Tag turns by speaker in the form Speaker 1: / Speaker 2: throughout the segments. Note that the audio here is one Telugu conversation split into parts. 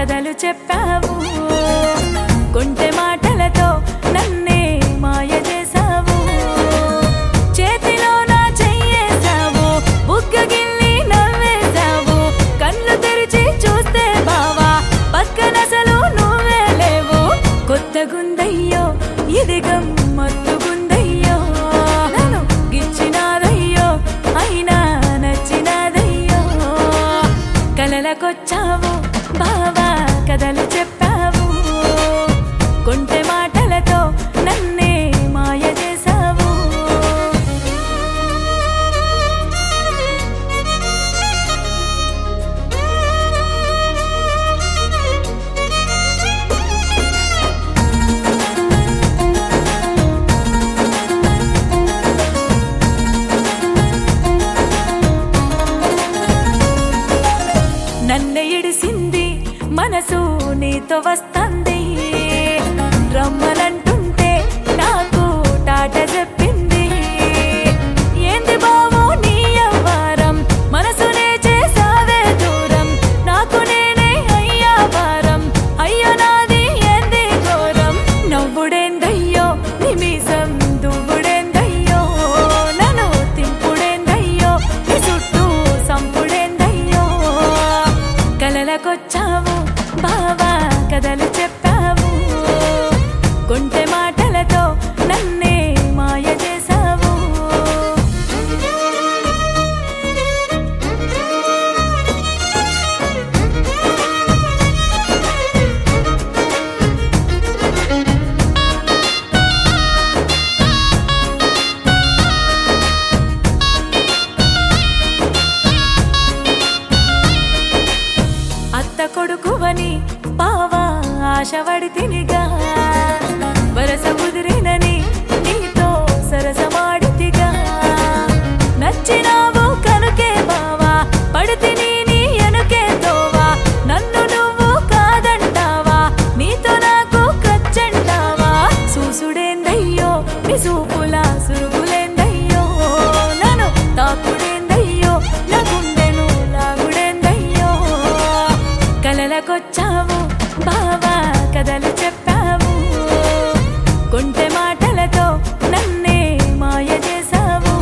Speaker 1: కథలు చెప్పావు కొంటె మాటలతో నన్నే మాయ చేసావు చేతిలో నా చెయ్యేసావు బుగ్గగిల్లి నవ్వేసావు కళ్ళు తెరిచి చూస్తే బావా పక్కనసలు నువ్వే లేవు కొత్తగుందయ్యో ఇది గమ్మత్తుగుందయ్యో నన్ను గిచ్చినాదయ్యో అయినా నచ్చినాదయ్యో కలలకొచ్చావు బావా కథలు చెప్పావు కొంటె మాటలతో నన్నే మాయ చేసావు నన్ను ఇడిసింది మనసు నీతో వస్తుంది రమ్మనంటుంటే నాకు టాట చెప్పింది ఏంది బావో నీ అవ్వారం మనసునే చేసావే దూరం నాకు నేనే అయ్యా వారం అయ్యో నాది ఏంది ఘోరం నవ్వుడేందయ్యో నిమిషం దువ్వుడేందయ్యో నన్ను తింపుడేందయ్యో నీ చుట్టూ సంపుడేందయ్యో కలలకొచ్చావు బావా కథలు చెప్పావు కొంటె మాటలతో నన్నే మాయ చేసావు అత్త కొడుకువని బావా ఆశపడి తినిగా వరస కుదిరినని నీతో సరసమాడితిగా నచ్చినావు కనుకే బావా పడితిని నీ ఎనుకే తోవా నన్ను నువ్వు కాదంటావా నీతో నాకు కచ్చంటావా చూసుడేందయ్యో నీ చూపుల సురుగులేందయ్యో నన్ను తాకుడేందయ్యో నా గుండెను లాగుడేందయ్యో కలలకొచ్చావు బావా కథలు చెప్పావు కొంటె మాటలతో నన్నే మాయ చేసావు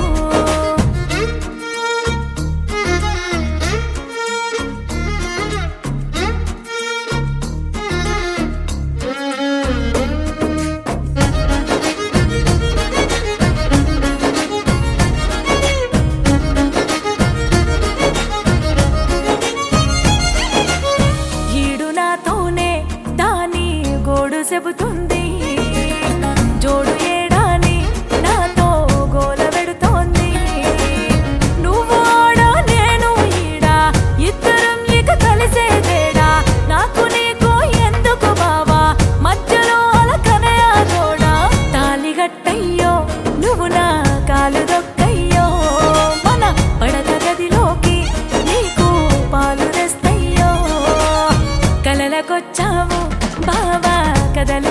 Speaker 1: ఈడు నాతోనే దాని గోడు చెబుతుంది జోడు ఏడాని నాతో గోల పెడుతోంది నువ్వు ఆడ నేను ఈడా ఇద్దరం ఇక కలిసేదేడా నాకు నీకు ఎందుకు బావా మధ్యలో అలకనయా గోడా తాలిగట్టయ్యో నువ్వు నా కాలు దొక్కయ్యో మన పడక గదిలోకి నీకు పాలు తెస్తయ్యో కలలకొచ్చావు బావా కథలు